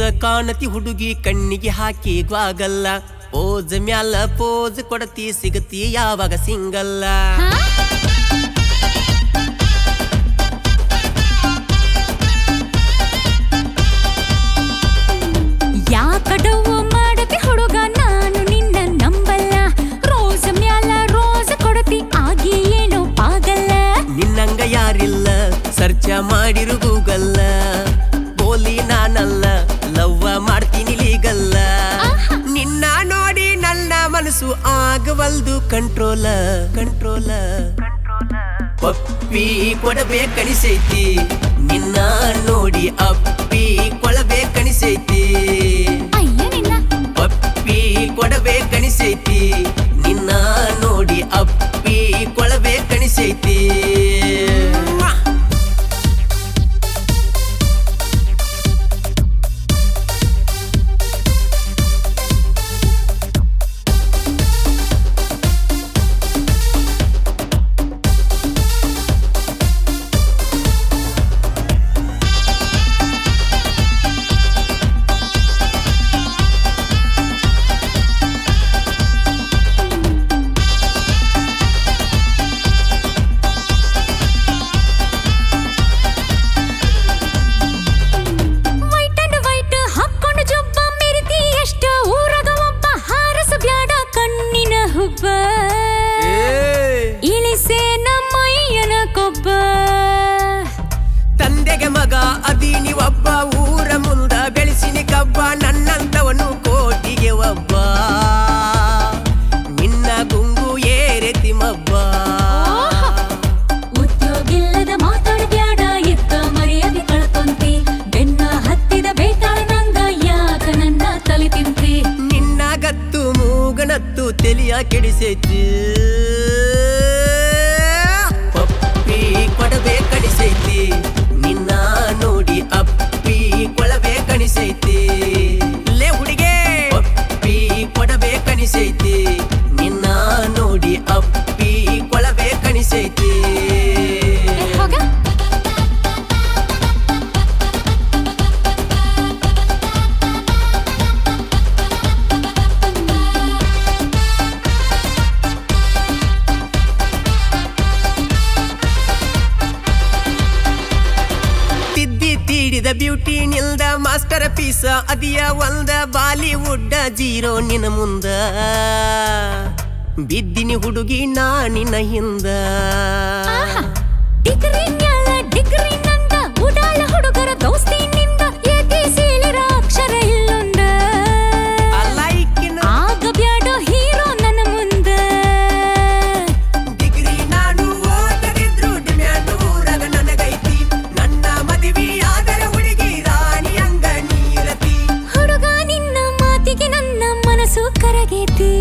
ಕಾಣತಿ ಹುಡುಗಿ ಕಣ್ಣಿಗೆ ಹಾಕಿ ಗ್ವಾಗಲ್ಲ ಪೋಜ್ ಮ್ಯಾಲ ಪೋಜ್ ಕೊಡತಿ ಸಿಗತಿ ಯಾವಾಗ ಸಿಂಗಲ್ಲ ಯಾಕಡವು ಮಾಡತಿ ಹುಡುಗ ನಾನು ನಿನ್ನ ನಂಬಲ್ಲ ರೋಸ್ ಮ್ಯಾಲ ರೋಸ್ ಕೊಡತಿ ಆಗಿ ಏನೋ ಪಾಗಲ್ಲ ನಿನ್ನಂಗ ಯಾರಿಲ್ಲ ಸರ್ಚ ಮಾಡಿರು ಗೂಗಲ್ಲ ಬೋಲಿ ನಾನಲ್ಲ ಲವ್ವ ಮಾಡ್ತೀನಿ ಲೀಗಲ್ಲ ನಿನ್ನ ನೋಡಿ ನನ್ನ ಮನಸ್ಸು ಆಗವಲ್ದು ಕಂಟ್ರೋಲ ಕಂಟ್ರೋಲ ಪಪ್ಪಿ ಕೊಡಬೇಕನಿಸೈತಿ ನಿನ್ನ ನೋಡಿ ಅಪ್ಪಿ ಕೊಳಬೇಕನಿಸೈತಿ ಅಯ್ಯ ನಿನ್ನ ಪಪ್ಪಿ ಕೊಡಬೇಕನಿಸೈತಿ ನಿನ್ನ ನೋಡಿ ಅಪ್ಪಿ ಕೊಳಬೇಕನಿಸೈತಿ ವೈಟ್ ಅಂಡ್ ವೈಟ್ ಹಾಕೊಂಡು ಜೊಬ್ಬ ಮೆರಿತಿ ಎಷ್ಟ ಊರಾಗ ಒಬ್ಬ ಹಾರಸ ಬ್ಯಾಡ ಕಣ್ಣಿನ ಹುಬ್ಬ ಇಳಿಸೆ ನಮ್ಮಯ್ಯನ ಕೊಬ್ಬ ತಂದೆಗೆ ಮಗ ಅದೀನಿ ಒಬ್ಬ ಊರ ಮುಂದ ಬೆಳೆಸಿನಿ ಕಬ್ಬ ನನ್ನಂತವನು ಕೋಟಿಗೆ ಒಬ್ಬ ನಿನ್ನ ಗುಂಗು ಏರೆತಿ ಮಬ್ಬ ಉದ್ಯೋಗಿಲ್ಲದ ಮಾತಾಡ ಬ್ಯಾಡ ಎತ್ತ ಮರ್ಯಾದೆ ಕಳ್ಕೊಂತಿ ಬೆನ್ನ ಹತ್ತಿದ ಬೇತಾಳ ನಂಗ ಯಾಕ ನನ್ನ ತಲೆ ತಿಂತಿ ನಿನ್ನ ಗತ್ತು ಮೂಗನತ್ತು ತೆಲಿಯ ಕೆಡಿಸೈತಿ ಪಪ್ಪಿ ಕೊಡಬೇ ಕಡಿಸೈತಿ ನಿನ್ನ ನೋಡಿ ಅಪ್ಪಿ ಕೊಳಬೇ ಕಣಿಸೈತಿ ಲೇ ಹುಡುಗೆ ಪಪ್ಪಿ ಕೊಡಬೇ ಕಣಿಸೈತಿ ನಿನ್ನ ನೋಡಿ ಅಪ್ಪಿ ಕೊಳಬೇ ಕಣಿಸೈತಿ ಹೋಗ ತಿದ್ದಿ ತೀಡಿದ ಬ್ಯೂಟಿ ನಿಲ್ದ ಮಾಸ್ಟರ್ ಪೀಸ ಅದಿಯ ಒಂದ ಬಾಲಿವುಡ್ ಜೀರೋ ನಿನ ಮುಂದ ಬಿದ್ದಿನಿ ಹುಡುಗಿ ನಾ ನಿನ್ನ ಹಿಂದ ಡಿಗ್ರಿ ಮ್ಯಾಲ ಡಿಗ್ರಿ ನಂದ ಉಡಾಳ ಹುಡುಗರ ದೋಸ್ತಿ ನಿಂದ ಏಕೆ ಸೀಳಿರ ಅಕ್ಷರ ಇಲ್ಲೊಂದ ಅಲೈಕಿನ ಆಗ ಬ್ಯಾಡ ಹೀರೋ ನನ್ನ ಮುಂದ ಡಿಗ್ರಿ ನಾನು ಓದದಿದ್ರು ಡಿಮ್ಯಾಂಡ್ ಊರಾಗ ನನಗೈತಿ ನನ್ನ ಮದುವೆ ಆದರೆ ಹುಡುಗಿ ರಾಣಿ ಅಂಗ ನೀರತಿ ಹುಡುಗ ನಿನ್ನ ಮಾತಿಗೆ ನನ್ನ ಮನಸ್ಸು ಕರಗೈತಿ